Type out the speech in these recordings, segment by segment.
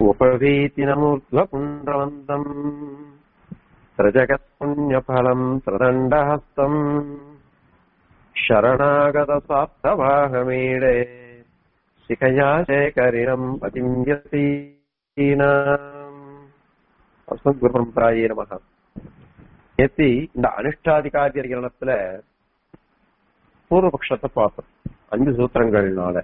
उपवीतिनमूर्ध्वपुण्ड्रवन्तम् त्रिजगत्पुण्यफलम् त्रिदण्डहस्तम् शरणागतस्वार्थवाहमीडे शिखया शेखरिणम् பதிஞ்சதீனாம் அஸ்மத் குருபரம்பராயே நமக நேத்தி இந்த அனுஷ்டாதிகாரிய கிரணத்துல பூர்வபக்ஷத்தை பார்த்தோம் அஞ்சு சூத்திரங்கள்னால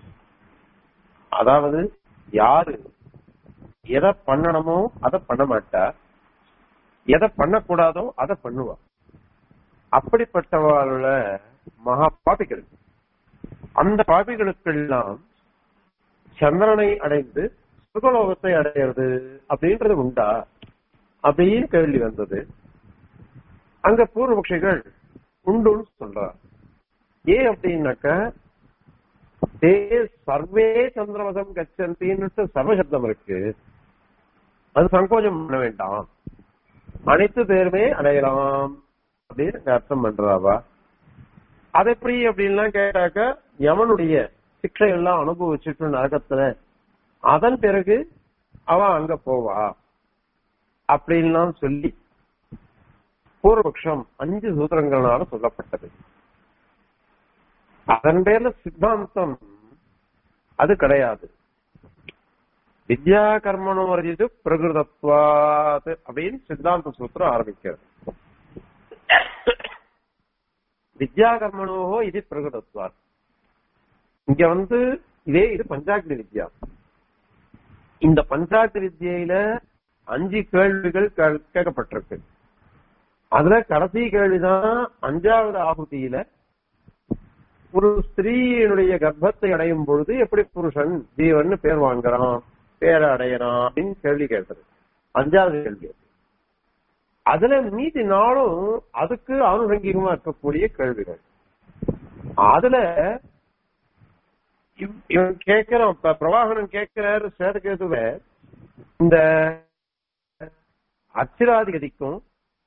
அதாவது யாரு எதை பண்ணணுமோ அதை பண்ண மாட்டா எதை பண்ணக்கூடாதோ அதை பண்ணுவா அப்படிப்பட்டவாள மகா பாபிகள் அந்த பாபிகளுக்கெல்லாம் சந்திரனை அடைந்து சுகலோகத்தை அடையிறது அப்படின்றது உண்டா அப்படின்னு கேள்வி வந்தது அங்க பூர்வபக்ஷிகள் உண்டுன்னு சொல்றார் ஏன் அப்படின்னாக்க தே சர்வே சந்திரவசம் கச்சந்தின்னு சர்வசப்தம் இருக்கு அது சங்கோஜம் பண்ண வேண்டாம் அனைத்து பேருமே அடையலாம் அப்படின்னு அர்த்தம் பண்றாவா அது எப்படி அப்படின்லாம் கேட்டாக்க யமனுடைய சிக்ஷை எல்லாம் அனுபவிச்சுட்டு நரகத்துல அதன் பிறகு அவ அங்க போவா அப்படின்லாம் சொல்லி பூர்வபக்ஷம் அஞ்சு சூத்திரங்களால சொல்லப்பட்டது அதன் பேர்ல சித்தாந்தம் அது கிடையாது வித்யா கர்மனோ வர்ஜிது பிரகிருதத்வாத் அப்படின்னு சித்தாந்த சூத்திரம் ஆரம்பிக்கிறது வித்யா கர்மனோஹோ இது பிரகிருதத்வாத் இங்க வந்து இதே இது பஞ்சாக்னி வித்யா இந்த பஞ்சாக்னி வித்யில அஞ்சு கேள்விகள் கேட்கப்பட்டிருக்கு அதுல கடைசி கேள்விதான் அஞ்சாவது ஆகுதியில ஒரு ஸ்திரீயினுடைய கர்ப்பத்தை அடையும் பொழுது எப்படி புருஷன் ஜீவன் பேர் வாங்குறான் பேரை அடையறான் அப்படின்னு கேள்வி கேட்டது அஞ்சாவது கேள்வி அதுல மீதி நாளும் அதுக்கு ஆனுஷங்கிகமா இருக்கக்கூடிய கேள்விகள் அதுல இவன் கேட்கிறான் பிரவாகனன் கேட்கிறாரு சேதகேதுவ இந்த அச்சிராதிகதிக்கும்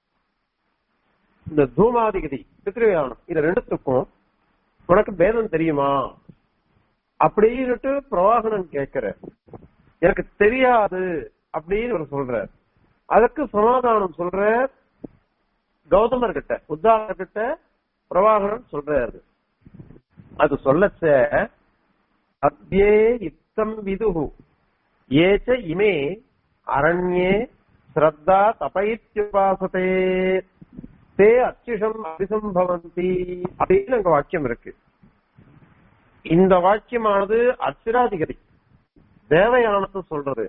இந்த தூமாதிகதி பித்ருயானம் இது ரெண்டுத்துக்கும் உனக்கு பேதம் தெரியுமா அப்படின்னுட்டு பிரவாகனன் கேட்கிற எனக்கு தெரியாது அப்படின்னு அவர் சொல்ற அதுக்கு சமாதானம் சொல்ற கௌதமர் கிட்ட உத்தாரணர் கிட்ட பிரவாகனன் சொல்றாரு அது சொல்லச்ச அத்யே இத்தம் விதுகு ஏச்ச இமே அரண்யே ஸ்ரத்தா தபயித்யுபாசதே தே அச்சிஷம் அபிசம்பவந்தி அப்படின்னு அங்க வாக்கியம் இருக்கு இந்த வாக்கியமானது அச்சிராதிகதி தேவயானத்தை சொல்றது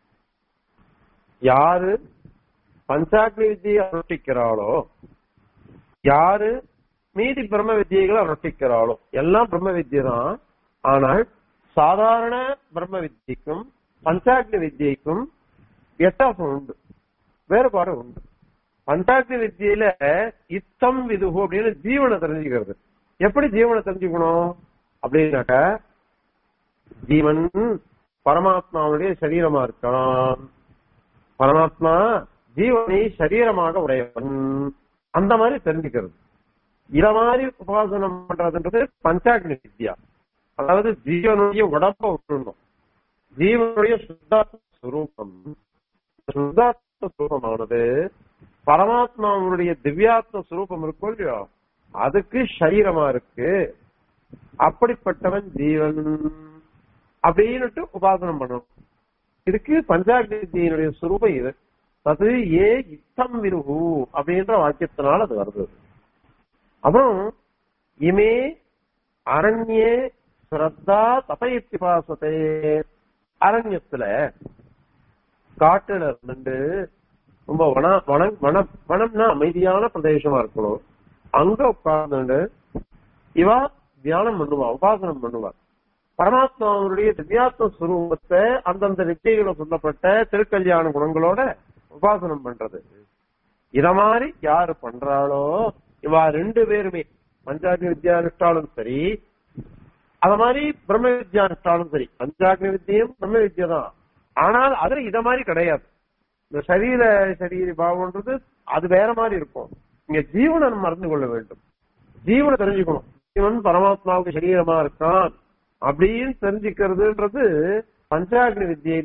யாரு பஞ்சாக்னி வித்தியை அனுஷ்டிக்கிறாளோ யாரு மீதி பிரம்ம வித்தியைகளை அனுஷ்டிக்கிறாளோ எல்லாம் பிரம்ம வித்தியை தான் ஆனால் சாதாரண பிரம்ம வித்தியைக்கும் பஞ்சாக்னி வித்தியைக்கும் வித்தியாசம் உண்டு வேறுபாடு உண்டு பஞ்சாக்னி வித்தியில இத்தம் விதுகு அப்படின்னு ஜீவனை தெரிஞ்சுக்கிறது எப்படி ஜீவனை தெரிஞ்சுக்கணும் அப்படின்னாக்க ஜீவன் பரமாத்மாவுடைய சரீரமா இருக்கான் பரமாத்மா ஜீவனை சரீரமாக உடையவன் அந்த மாதிரி தெரிஞ்சுக்கிறது இத மாதிரி உபாசனம் பண்றதுன்றது பஞ்சாக்னி வித்யா அதாவது ஜீவனுடைய உடம்ப விட்டுணும் ஜீவனுடைய சுத்தாத்ம சுரூபம் சுத்தாத்ம சுரூபமானது பரமாத்மாவுடைய திவ்யாத்ம சுரூபம் இருக்கும் இல்லையோ அதுக்கு சரீரமா இருக்கு அப்படிப்பட்டவன் ஜீவன் அப்படின்னுட்டு உபாசனம் பண்ணணும் இதுக்கு பஞ்சாகிருத்தியினுடைய சுரூபம் இது அது ஏ இத்தம் விருகு அப்படின்ற வாக்கியத்தினால அது வருது அப்புறம் இமே அரண்யே ஸ்ரத்தா தபயித்தி பாசத்தை அரண்யத்துல காட்டுல இருந்துட்டு ரொம்ப வன வனம் வனம் வனம்னா அமைதியான பிரதேசமா இருக்கணும் அங்க உட்கார்ந்து இவா தியானம் பண்ணுவா உபாசனம் பண்ணுவா பரமாத்மாவுடைய திவ்யாத்ம சுரூபத்தை அந்தந்த வித்தியைகளை சொல்லப்பட்ட திருக்கல்யாண குணங்களோட உபாசனம் பண்றது இத மாதிரி யாரு பண்றாளோ இவா ரெண்டு பேருமே பஞ்சாக்னி வித்யானுஷ்டாலும் சரி அத மாதிரி பிரம்ம வித்யானுஷ்டாலும் சரி பஞ்சாக்னி வித்தியும் பிரம்ம வித்யா தான் ஆனால் அதுல இத மாதிரி கிடையாது இந்த சரீர சரீர பாவம்ன்றது அது வேற மாதிரி இருக்கும் இங்க ஜீவனை மறந்து கொள்ள வேண்டும் ஜீவனை தெரிஞ்சுக்கணும் ஜீவன் பரமாத்மாவுக்கு சரீரமா இருக்கான் அப்படின்னு தெரிஞ்சுக்கிறதுன்றது பஞ்சாக்னி வித்தியில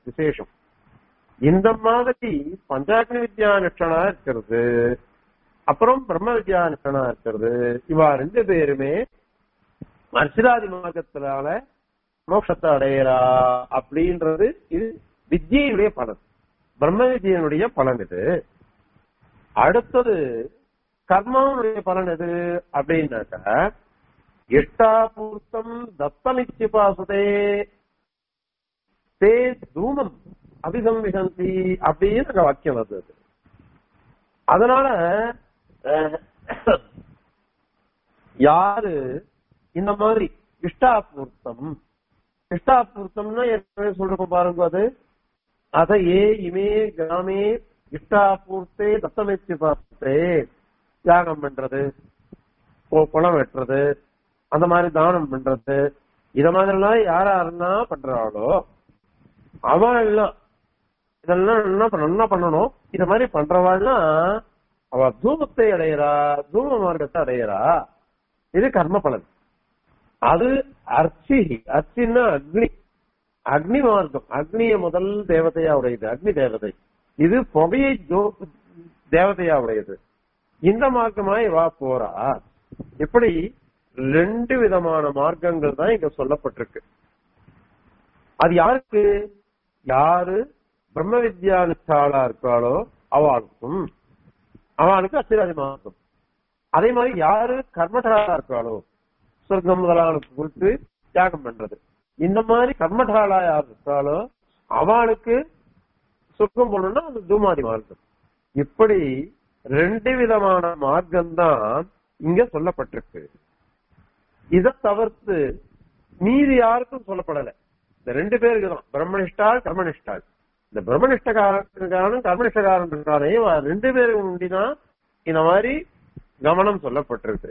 விசேஷம் இந்த மாதிரி பஞ்சாக்னி வித்யா நிஷ்டனா இருக்கிறது அப்புறம் பிரம்ம வித்யா நிஷ்டனா இருக்கிறது இவா ரெண்டு பேருமே அர்ச்சிராதி மார்க்கத்தினால மோட்சத்தை அடையறா அப்படின்றது இது வித்யினுடைய பலன் பிரம்ம வித்யனுடைய பலன் இது அடுத்தது கர்மாவுடைய பலன் எது அப்படின்னாக்க இஷ்டாபூர்த்தம் தத்தமிச்சிபாசதே தே தூமம் அபிசம்விசந்தி அப்படின்னு அங்க வாக்கியம் வருது அது. அதனால அஹ், யாரு இந்த மாதிரி இஷ்டாபூர்த்தம் இஷ்டாபூர்த்தம்னா ஏற்கனவே சொல்றோம் பாருங்க அது அத ஏ இமே கிராமே இஷ்டாபூர்த்தே தத்தமைச்சு பார்த்தே தியாகம் பண்றது கு- குளம் வெட்டுறது அந்த மாதிரி தானம் பண்றது இத மாதிரி எல்லாம் யார் யாருன்னா பண்றாளோ அவன் எல்லாம் இதெல்லாம் என்ன பண்ண- என்ன பண்ணணும் இத மாதிரி பண்றவாள்லாம் அவ தூமத்தை அடையிறா தூம மார்க்கத்தை அடையிறா இது கர்ம பலன் அது அர்ச்சி அர்ச்சின்னா அக்னி அக்னி மார்க்கம் அக்னிய முதல் தேவதையா உடையது அக்னி தேவதை இது புகையை ஜோ- தேவதையா உடையது இந்த மார்க்கமாய் வா போறா இப்படி ரெண்டு விதமான மார்க்கங்கள் தான் இங்க சொல்லப்பட்டிருக்கு அது யாருக்கு யாரு பிரம்ம வித்யா நிஷ்டாளா இருக்காளோ அவளுக்கும் அவளுக்கு அச்சிராதி மார்க்கம் அதே மாதிரி யாரு கர்மடாளா இருக்காளோ சொர்க்கம் முதலாளுக்கு கொடுத்து தியாகம் பண்றது இந்த மாதிரி கர்மடாளா யார் இருக்காளோ அவளுக்கு சொர்க்கம் போகணும்னா அது தூமாதி மார்க்கம் இப்படி ரெண்டு விதமான மார்க்கம் தான் இங்க சொல்லப்பட்டிருக்கு இதை தவிர்த்து மீதி யாருக்கும் சொல்லப்படல இந்த ரெண்டு பேருக்கு தான் பிரம்மனிஷ்டால் கர்மனிஷ்டால் இந்த பிரம்மனிஷ்டகாரன் கர்மனிஷ்டகாரன் இருக்கானே இவன் ரெண்டு பேருக்கு முண்டிதான் இந்த மாதிரி கவனம் சொல்லப்பட்டிருக்கு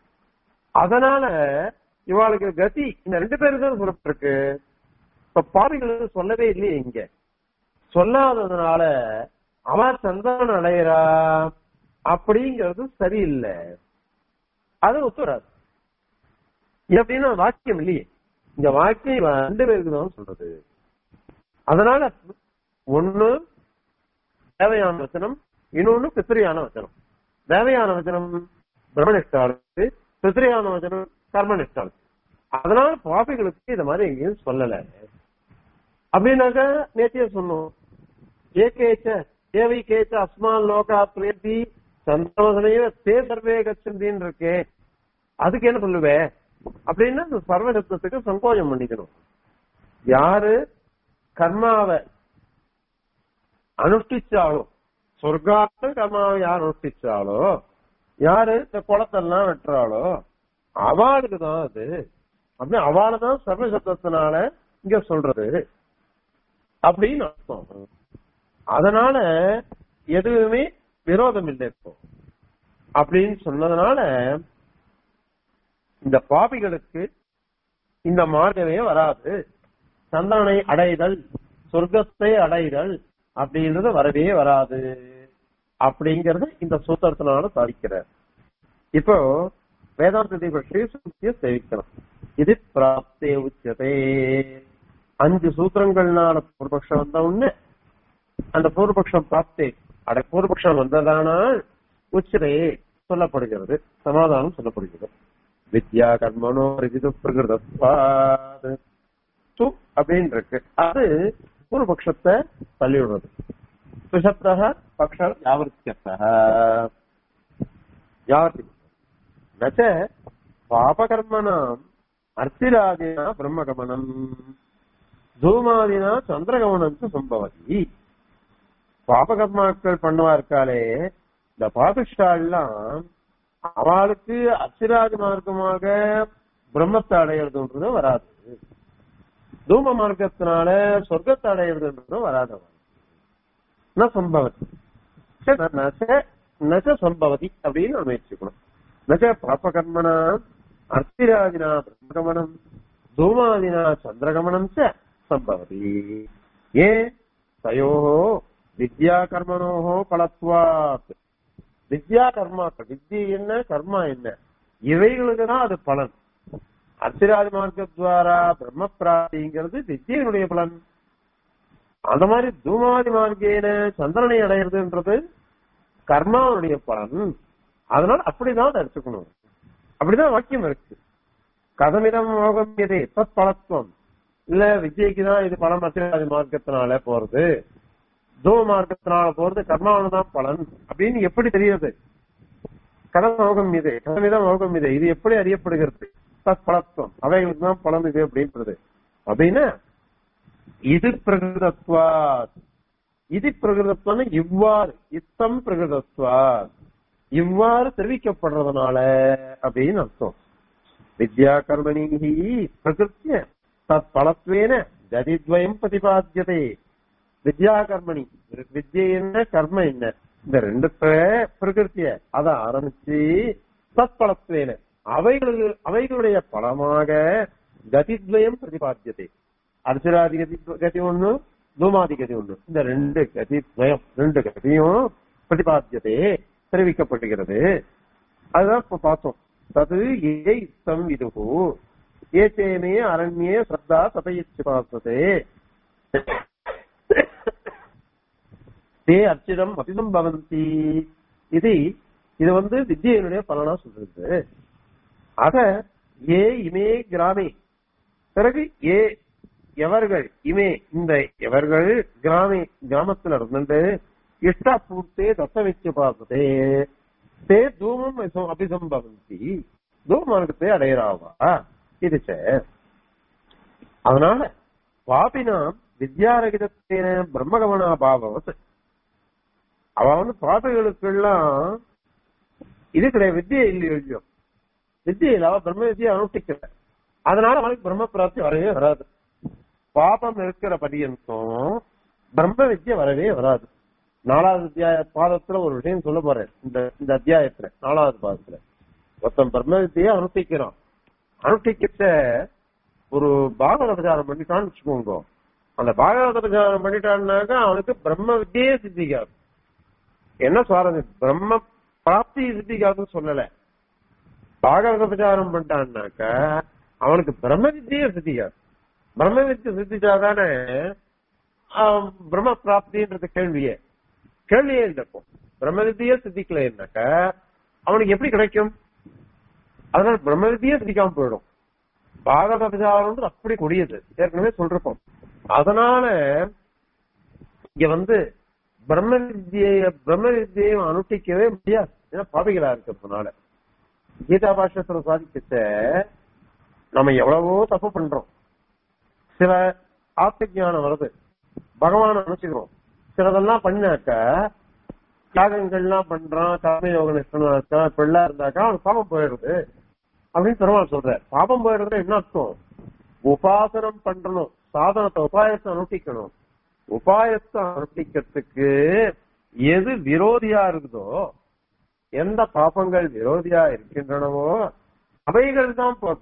அதனால இவாளுக்கு கதி இந்த ரெண்டு பேருக்கு தான் சொல்லப்பட்டிருக்கு இப்ப பாவிகள் சொல்லவே இல்லையே இங்க சொல்லாததுனால அவன் சந்தானம் அடையிறா அப்படிங்கிறது சரியில்லை அது ஒத்துறாது எப்படின்னா வாக்கியம் இல்லையே இந்த வாக்கியம் இவன் ரெண்டு பேருக்கு தான் சொல்றது அதனால ஒண்ணு தேவையான வச்சனம் இன்னொன்னு பித்திரியான வச்சனம் தேவையான வச்சனம் பிரம்மனிஷ்டாளுக்கு பித்திரியான வச்சனம் கர்மனிஷ்டாளுக்கு அதனால பாபிகளுக்கு இந்த மாதிரி எங்கேயும் சொல்லல அப்படின்னாக்க நேத்தியே சொன்னோம் ஏகேச்ச தேவை கேச்ச அஸ்மான் லோகா பிரேதி சந்தோஷனையே தே சர்வே கச்சந்தின்னு இருக்கே அதுக்கு என்ன சொல்லுவே அப்படின்னா அந்த சர்வசத்துக்கு சங்கோஜம் பண்ணிக்கணும் யாரு கர்மாவை அனுஷ்டிச்சாலோ சொர்க்காத்த கர்மாவை யார் அனுஷ்டிச்சாலோ யாரு இந்த குளத்தெல்லாம் வெட்டுறாளோ அவளுக்கு தான் அது அப்படி அவளை தான் சர்வசப்தத்தினால இங்க சொல்றது அப்படின்னு அர்த்தம் அதனால எதுவுமே விரோதம் இல்லை இப்போ அப்படின்னு சொன்னதுனால இந்த பாபிகளுக்கு இந்த மார்க்கமே வராது சந்தனை அடைதல் சொர்க்கத்தை அடைதல் அப்படின்றது வரவே வராது அப்படிங்கறது இந்த சூத்திரத்தினால சாதிக்கிறார் இப்போ வேதாந்தத்தை பற்றி சுத்திய சேவிக்கணும் இது பிராப்தே உச்சதே அஞ்சு சூத்திரங்கள்னால பூர்வபக்ஷம் வந்த உடனே அந்த பூர்வபக்ஷம் பிராப்தே அட பூர்வபக்ஷம் வந்ததானால் உச்சதே சொல்லப்படுகிறது சமாதானம் சொல்லப்படுகிறது வித்யா கர்மனோ ரிஜிது பிரகிருதத்வாத் து அப்படின்னு இருக்கு அது பூர்வபக்ஷத்தை தள்ளி விடுறது சுஷப்தக பக்ஷ யாவர்த்தியர்த்தக யாவர்த்தி நச்ச பாபகர்மணாம் அர்த்திராதினா பிரம்மகமனம் தூமாதினா சந்திரகமனம் ச சம்பவதி பாபகர்மாக்கள் பண்ணுவா இருக்காளே இந்த பாபிஷ்டாலாம் அவளுக்கு அச்சிராஜ மார்க்கமாக பிரம்மத்தை அடையிறதுன்றது வராது தூம மார்க்கத்தினால சொர்க்கத்தை அடையிறதுன்றது வராது அவளுக்கு. ந சம்பவதி ச ந- ந ச- ந ச சம்பவதி அப்படின்னு நம்ம வச்சுக்கணும் நச்ச பாபகர்மனா அர்த்திராதினா பிரம்மகமனம் தூமாதினா சந்திரகமனம் ச சம்பவதி ஏன் தயோ வித்யா கர்மனோ பலத்வாத் வித்யா கர்மாக்கள் வித்யா என்ன கர்மா என்ன இவைகளுக்கு தான் அது பலன் அர்த்திராஜ மார்க்கத்வாரா பிரம்ம பிராப்திங்கிறது வித்யினுடைய பலன் அந்த மாதிரி தூமாதி மார்க்கேன சந்திரனை அடையிறதுன்றது கர்மாவுடைய பலன் அதனால அப்படிதான் அதை எடுத்துக்கணும் அப்படிதான் வாக்கியம் இருக்கு கதமிதம் மோகம் எதே தத் பலத்துவம் இல்ல விஜய்க்கு தான் இது பலம் அத்திராதி மார்க்கத்தினால போறது தூ மார்க்கத்தினால போறது கர்மாவனு தான் பலன் அப்படின்னு எப்படி தெரியுது கதம் மோகம் இது கதமிதம் மோகம் இது இது எப்படி அறியப்படுகிறது தத் பலத்துவம் அவைகளுக்கு தான் பலம் இது அப்படின்றது அப்படின்னா இது பிரகிருதத்வா இது பிரகிருதத்துவம் இவ்வாறு இத்தம் பிரகிருதத்வா இவ்வாறு தெரிவிக்கப்படுறதுனால அப்படின்னு அர்த்தம் வித்யா கர்மணி பிரகிருத்திய தத் பலத்வேன கதித்வயம் பிரதிபாத்தியதே வித்யா கர்மணி வித்யை என்ன கர்ம என்ன இந்த ரெண்டு பிரகிருத்திய அத ஆரம்பிச்சு தத் பலத்வேன அவைகள் அவைகளுடைய பலமாக கதித்வயம் பிரதிபாத்தியதே அர்ச்சராதி கதி கதி ஒண்ணு தூமாதி கதி ஒண்ணு இந்த ரெண்டு கதி துவயம் ரெண்டு கதியும் பிரதிபாத்தியதே தெரிவிக்கப்படுகிறது அதுதான் இப்ப பார்த்தோம் தது ஏ இத்தம் விதுகு ஏச்சேமே அரண்யே ஸ்ரத்தா சதயிச்சு பார்த்ததே தே அர்ச்சிதம் அபிதம் பவந்தி இது இது வந்து வித்யினுடைய பலனா சொல்றது ஆக ஏ இமே கிராமே பிறகு ஏ எவர்கள் இமே இந்த எவர்கள் கிராமே கிராமத்துல இருந்துட்டு இஷ்டா பூர்த்தே தத்த வச்சு பார்த்ததே தே தூமம் அபிசம்பவந்தி தூமார்க்கத்தை அடையறாவா இது அதனால பாபினாம் வித்யாரகிதத்தேன பிரம்மகமனா பாவவத் அவ வந்து பாபிகளுக்கெல்லாம் இது கிடையாது வித்தியை இல்லையோ இல்லையோ வித்தியில் அவ பிரம்ம வித்தியை அனுஷ்டிக்கல அதனால அவனுக்கு பிரம்ம பிராப்தி வரவே வராது பாபம் இருக்கிற பரியந்தம் பிரம்ம வித்யை வரவே வராது நாலாவது அத்தியாய பாதத்துல ஒரு விஷயம் சொல்ல போறேன் இந்த இந்த அத்தியாயத்துல நாலாவது பாதத்துல ஒருத்தன் பிரம்ம வித்தியை அனுஷ்டிக்கிறான் அனுஷ்டிக்கிட்ட ஒரு பாகவதாரம் பண்ணிட்டான்னு வச்சுக்கோங்க அந்த பாகவதாரம் பண்ணிட்டான்னாக்கா அவனுக்கு பிரம்ம வித்தியே சித்திக்காது என்ன சுவாரஸ்யம் பிரம்ம பிராப்தி சித்திக்காதுன்னு சொல்லல பாகவத பிரச்சாரம் பண்ணிட்டான்னாக்க அவனுக்கு பிரம்ம வித்தியே சித்திக்காது பிரம்ம வித்தியை சித்திச்சாதானே பிரம்ம பிராப்தின்றது கேள்வியே கேள்வியே இல்லப்போ பிரம்ம வித்தியே சித்திக்கலைன்னாக்க அவனுக்கு எப்படி கிடைக்கும் அதனால பிரம்ம வித்தியே சித்திக்காம போயிடும் பாகவத பிரச்சாரம் அப்படி கொடியது ஏற்கனவே சொல்றோம் அதனால இங்க வந்து பிரம்ம வித்திய பிரம்ம வித்தியை அனுஷ்டிக்கவே முடியாது ஏன்னா பாவிகளா இருக்கிறதுனால கீதா பாஷத்துல சாதிக்கிட்ட நம்ம எவ்வளவோ தப்பு பண்றோம் சில ஆத்ம ஞானம் வருது பகவான நினைச்சுக்கிறோம் சிலதெல்லாம் பண்ணாக்க தியாகங்கள்லாம் பண்றான் கர்ம யோக நிஷ்டனா இருக்கா இப்படிலாம் இருந்தாக்கா அவனுக்கு பாவம் போயிடுது அப்படின்னு பெருமாள் சொல்ற பாபம் போயிடுறது என்ன அர்த்தம் உபாசனம் பண்ணணும் சாதனத்தை உபாயத்தை அனுஷ்டிக்கணும் உபாயத்தை அனுஷ்டிக்கிறதுக்கு எது விரோதியா இருக்குதோ எந்த பாபங்கள் விரோதியா இருக்கின்றனவோ அவைகள் தான் போகும்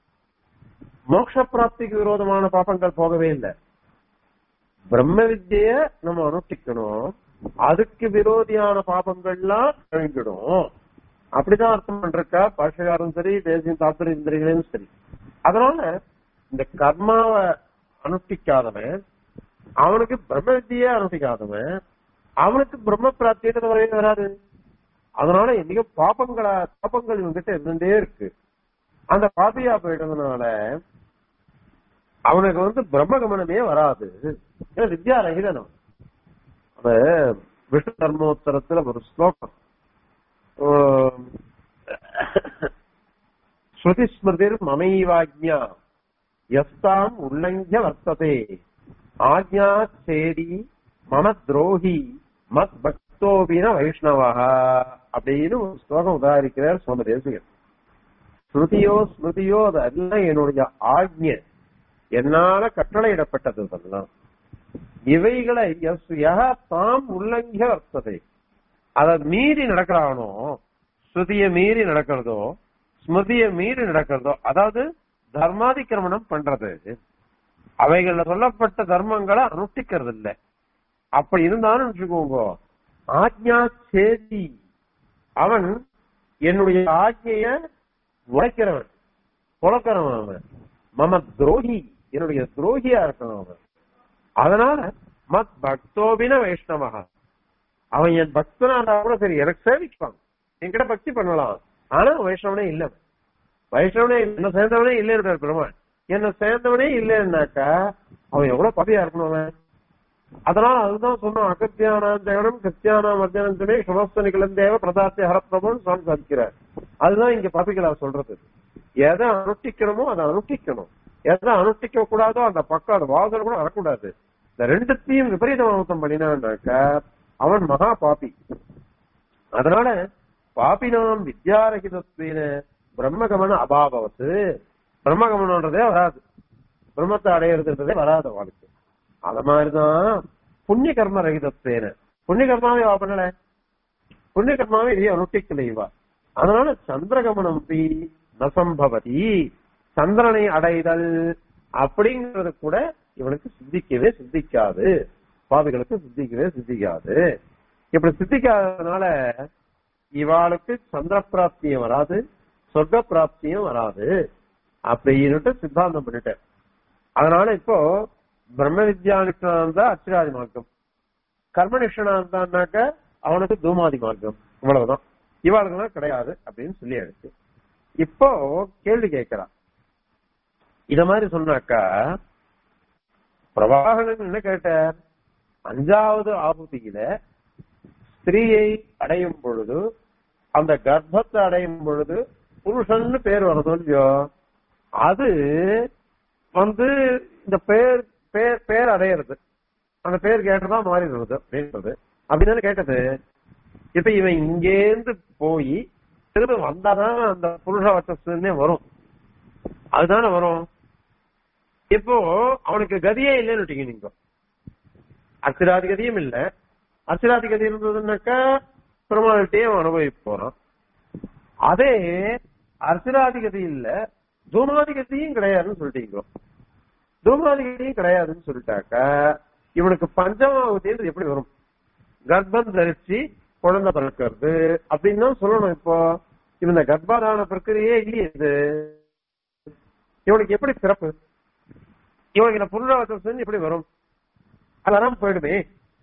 மோட்ச பிராப்திக்கு விரோதமான பாபங்கள் போகவே இல்லை பிரம்ம வித்திய நம்ம அனுஷ்டிக்கணும் அதுக்கு விரோதியான பாபங்கள்லாம் கழிஞ்சிடும் அப்படிதான் அர்த்தம் பண்றக்கா பாஷகாரும் சரி தேசியம் தாத்திர இந்திரிகளும் சரி அதனால இந்த கர்மாவை அனுஷ்டிக்காதவன் அவனுக்கு பிரம்ம வித்தியே அனுஷ்டிக்காதவன் அவனுக்கு பிரம்ம பிராப்தின்றது வரவே வராது அதனால என்னைக்கும் பாப்பங்களா பாப்பங்கள் இவங்கிட்ட இருந்துட்டே இருக்கு அந்த பாபியா போயிட்டதுனால அவனுக்கு வந்து பிரம்ம கமனமே வராது ஏன்னா வித்யா ரகிதனம் அந்த விஷ்ணு தர்மோத்தரத்துல ஒரு ஸ்லோகம் ஸ்ருதி ஸ்மிருதிர் மமைவாஜ்யா எஸ்தாம் உல்லங்கிய வர்த்ததே ஆக்ஞா சேடி மம துரோகி மத் பக்தோபின வைஷ்ணவா அப்படின்னு ஒரு ஸ்லோகம் உதாரிக்கிறார் சுவாமி தேசிகர் ஸ்ருதியோ ஸ்மிருதியோ அதெல்லாம் என்னுடைய ஆக்ஞ என்னால கட்டளையிடப்பட்டது அதெல்லாம் இவைகளை எஸ் யக தாம் உல்லங்கிய வர்த்ததை அதை மீறி நடக்கிறானோ ஸ்ருதிய மீறி நடக்கிறதோ ஸ்மிருதிய மீறி நடக்கிறதோ அதாவது தர்மாதிக்கிரமணம் பண்றது அவைகள்ல சொல்லப்பட்ட தர்மங்களை அனுஷ்டிக்கிறது இல்ல அப்படி இருந்தாலும் வச்சுக்கோங்க ஆக்ஞா சேதி அவன் என்னுடைய ஆజ్ఞைய உழைக்கிறவன் புழக்கிறவன் அவன் மம துரோகி என்னுடைய துரோகியா இருக்கணும் அவன் அதனால மத் பக்தோபின வைஷ்ணவா அவன் என் பக்தனா இருந்தா கூட சரி எனக்கு சேவிப்பான் என்கிட்ட பக்தி பண்ணலாம் ஆனா வைஷ்ணவனே இல்ல வைஷ்ணவனே இல்ல. என்ன சேர்ந்தவனே இல்லைன்னு பெருமாள் என்ன சேர்ந்தவனே இல்லைன்னாக்கா அவன் எவ்வளவு பதவியா இருக்கணும் அவன் அதனால அதுதான் சொன்னோம் அகத்தியானாம் ஜெகனம் கிருத்தியானாம் அர்ஜனந்தமே சுமஸ்த நிகழ்ந்தேவ பிரதாத்திய ஹரப்பிரபுன்னு சுவாமி சாதிக்கிறார் அதுதான் இங்க பாப்பிகளா சொல்றது எதை அனுஷ்டிக்கணுமோ அதை அனுஷ்டிக்கணும் எதை அனுஷ்டிக்க கூடாதோ அந்த பக்கம் அது வாசனை கூட வரக்கூடாது இந்த ரெண்டுத்தையும் விபரீத மாவட்டம் பண்ணினான்னாக்கா அவன் மகா பாப்பி அதனால பாப்பினாம் வித்யாரகிதத்வேன பிரம்மகமன அபாபவத்து பிரம்மகமனன்றதே வராது பிரம்மத்தை அடையிறதுன்றதே வராது அவளுக்கு அத மாதிரிதான் புண்ணிய கர்ம ரகிதத்வேன புண்ணிய கர்மாவே அவ பண்ணல புண்ணிய கர்மாவே இதையே அனுஷ்டிக்கல இவா அதனால சந்திரகமனம் பி நசம்பவதி சந்திரனை அடைதல் அப்படிங்கறது கூட இவனுக்கு சித்திக்கவே சித்திக்காது பாவிகளுக்கு சித்திக்கவே சித்திக்காது இப்படி சித்திக்காததுனால இவாளுக்கு சந்திர பிராப்தியும் வராது சொர்க்க பிராப்தியும் வராது அப்படின்னுட்டு சித்தாந்தம் பண்ணிட்டேன் அதனால இப்போ பிரம்ம வித்யானிஷ்டனாந்தா அச்சிராதி மார்க்கம் கர்மனிஷ்டனாந்தான்னாக்க அவனுக்கு தூமாதி மார்க்கம் இவ்வளவுதான் இவாளுக்கெல்லாம் கிடையாது அப்படின்னு சொல்லி எடுத்து இப்போ கேள்வி கேட்கிறான் இத மாதிரி சொன்னாக்கா பிரபாகரன் என்ன கேட்டார் அஞ்சாவது ஆபூதியில ஸ்திரீயை அடையும் பொழுது அந்த கர்ப்பத்தை அடையும் பொழுது புருஷன்னு பேர் வருதோ இல்லையோ அது வந்து இந்த பேர் பேர் பேர் அடையிறது அந்த பேர் கேட்டதான் மாறிடுறது அப்படின்றது அப்படின்னு கேட்டது இப்ப இவன் இங்கேருந்து போய் திரும்ப வந்தாதான் அந்த புருஷ வச்சஸ்ன்னே வரும் அதுதானே வரும் இப்போ அவனுக்கு கதியே இல்லைன்னு விட்டீங்க நீங்க அர்ச்சராதி கதியும் இல்ல அர்ச்சராதி கதி இருந்ததுன்னாக்கா பெருமாள்கிட்டயே அவன் அனுபவிக்க போறான் அதே அர்ச்சராதி கதி இல்ல தூமாதி கதியும் கிடையாதுன்னு சொல்லிட்டீங்க தூமாதி கதியும் கிடையாதுன்னு சொல்லிட்டாக்கா இவனுக்கு பஞ்சமாவதின்றது எப்படி வரும் கர்ப்பம் தரிச்சு குழந்தை பிறக்கிறது அப்படின்னு தான் சொல்லணும் இப்போ இவன் இந்த கர்ப்பாதான பிரக்கிரியே இல்லையே இது இவனுக்கு எப்படி பிறப்பு இவனுக்கு இந்த புனராவசம் எப்படி வரும் அது வராம போயிடுமே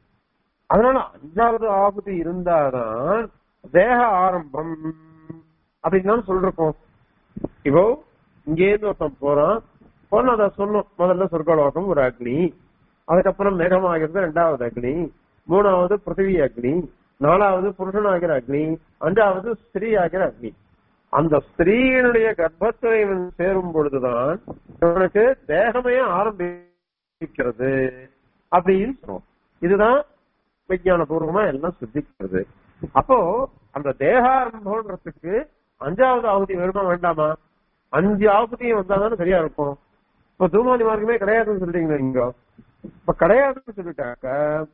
அதனால அஞ்சாவது ஆபத்து இருந்தாதான் தேக ஆரம்பம் அப்படின்னு தான் சொல்றோம் இப்போ இங்கேருந்து ஒருத்தன் போறான் போன அதை சொன்னோம் முதல்ல சொர்க்கலோகம் ஒரு அக்னி அதுக்கப்புறம் மேகமாகிறது ரெண்டாவது அக்னி மூணாவது பிருத்திவி அக்னி நாலாவது புருஷனாகிற அக்னி அஞ்சாவது ஸ்திரீ ஆகிற அக்னி அந்த ஸ்திரீயினுடைய கர்ப்பத்தை இவன் சேரும் பொழுதுதான் இவனுக்கு தேகமே ஆரம்பிக்கிறது அப்படின்னு சொல்லுவோம் இதுதான் விஞ்ஞான பூர்வமா எல்லாம் சித்திக்கிறது அப்போ அந்த தேகாரம்பம்ன்றதுக்கு அஞ்சாவது ஆகுதி வருமா வேண்டாமா அஞ்சு ஆகுதியும் வந்தாதானே சரியா இருக்கும் இப்ப தூமாதி மார்க்கமே கிடையாதுன்னு சொல்றீங்க இங்க இப்ப கிடையாதுன்னு சொல்லிட்டாக்க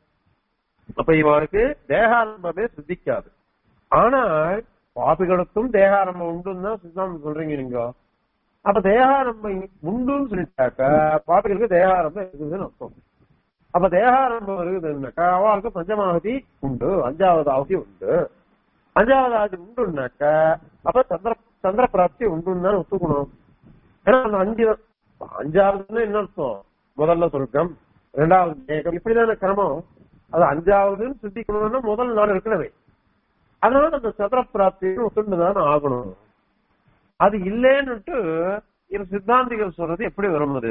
அப்ப இவனுக்கு தேகாரம்பமே சித்திக்காது ஆனால் பாபிகளுக்கும் தேகாரம்பம் உண்டுன்னு தான் சித்தாந்தம் சொல்றீங்க நீங்க அப்ப தேகாரம்பம் உண்டுன்னு சொல்லிட்டாக்க பாபிகளுக்கு தேகாரம்பம் இருக்குதுன்னு அர்த்தம் அப்ப தேகாரம்பம் இருக்குதுன்னாக்கா அவளுக்கு பஞ்சமாவதி உண்டு அஞ்சாவது ஆவதி உண்டு அஞ்சாவது ஆவதி உண்டுனாக்கா அப்ப சந்திர சந்திர பிராப்தி உண்டுன்னு தான் ஒத்துக்கணும் ஏன்னா அந்த அஞ்சு அஞ்சாவதுன்னு என்ன அர்த்தம் முதல்ல சொர்க்கம் ரெண்டாவது மேகம் இப்படிதான கிரமம் அது அஞ்சாவதுன்னு சித்திக்கணும்னா முதல் நாள் இருக்கணுமே அதனால அந்த சந்திர பிராப்தி ஒத்துண்டுதான் ஆகணும் அது இல்லேன்னுட்டு இது சித்தாந்திகள் சொல்றது எப்படி வரும் அது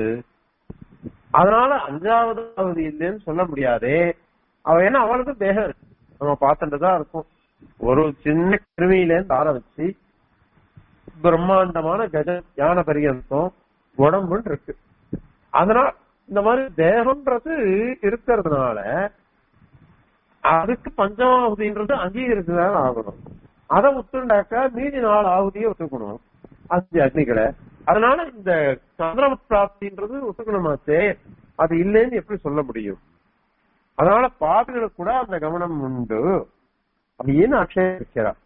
அதனால அஞ்சாவது அவதி இல்லைன்னு சொல்ல முடியாதே அவ ஏன்னா அவளுக்கு தேகம் இருக்கு நம்ம பார்த்துட்டுதான் இருக்கும் ஒரு சின்ன கிருமியில இருந்து ஆரம்பிச்சு பிரம்மாண்டமான கஜ ஞான பரியந்தம் உடம்புன்னு இருக்கு அதனால இந்த மாதிரி தேகம்ன்றது இருக்கிறதுனால அதுக்கு பஞ்சமாவதின்றது அங்கீகரிச்சுதான் ஆகணும் அதை ஒத்துண்டாக்கா மீதி நாலு ஆகுதியை ஒத்துக்கணும் அஞ்சு அக்னிகளை அதனால இந்த சந்திர பிராப்தின்றது ஒத்துக்கணுமாச்சே அது இல்லைன்னு எப்படி சொல்ல முடியும் அதனால பாபிகளுக்கு கூட அந்த கவனம் உண்டு அப்படின்னு ஆட்சேபிக்கிறார்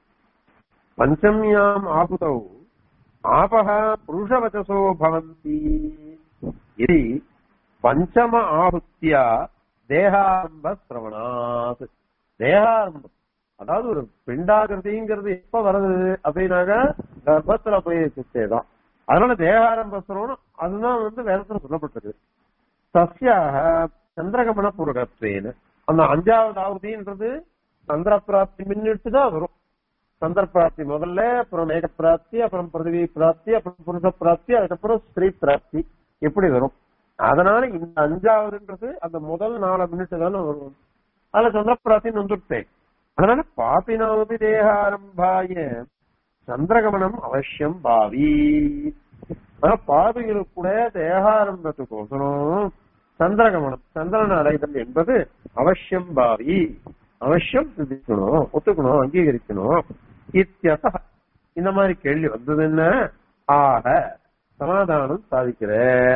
பஞ்சம்யாம் ஆபுதௌ ஆபக புருஷவச்சசோ பவந்தி இது பஞ்சம ஆபுத்தியா தேகாரம்ப சிரவணாத் தேகாரம்பம் அதாவது ஒரு பிண்டாகிருதிங்கிறது எப்ப வருது அப்படின்னாக்க கர்ப்பத்துல போய் தான் அதனால தேகாரம்ப சிரவணம் அதுதான் வந்து வேதத்துல சொல்லப்பட்டது சசியாக சந்திரகமன பூர்வகத்வேன அந்த அஞ்சாவது ஆகுதின்றது சந்திர பிராப்தி முன்னிட்டு தான் வரும் சந்திர பிராப்தி முதல்ல அப்புறம் மேக பிராப்தி அப்புறம் பிருத்திவி பிராப்தி அப்புறம் புருஷ பிராப்தி அதுக்கப்புறம் ஸ்திரீ பிராப்தி எப்படி வரும் அதனால இந்த அஞ்சாவதுன்றது அந்த முதல் நாலு மினிட் தானே வரும் அதுல சந்திர பிராப்தின்னு வந்துட்டேன் அதனால பாப்பினாவது தேகாரம்பாய சந்திரகமனம் அவசியம் பாவி ஆனா பாவிகளுக்கு கூட தேகாரம்பத்துக்கோசரம் சந்திரகமனம் சந்திரன் அடைதல் என்பது அவசியம் பாவி அவசியம் சிந்திக்கணும் ஒத்துக்கணும் அங்கீகரிக்கணும் இத்தியத இந்த மாதிரி கேள்வி வந்தது என்ன ஆக சமாதானம் சாதிக்கிற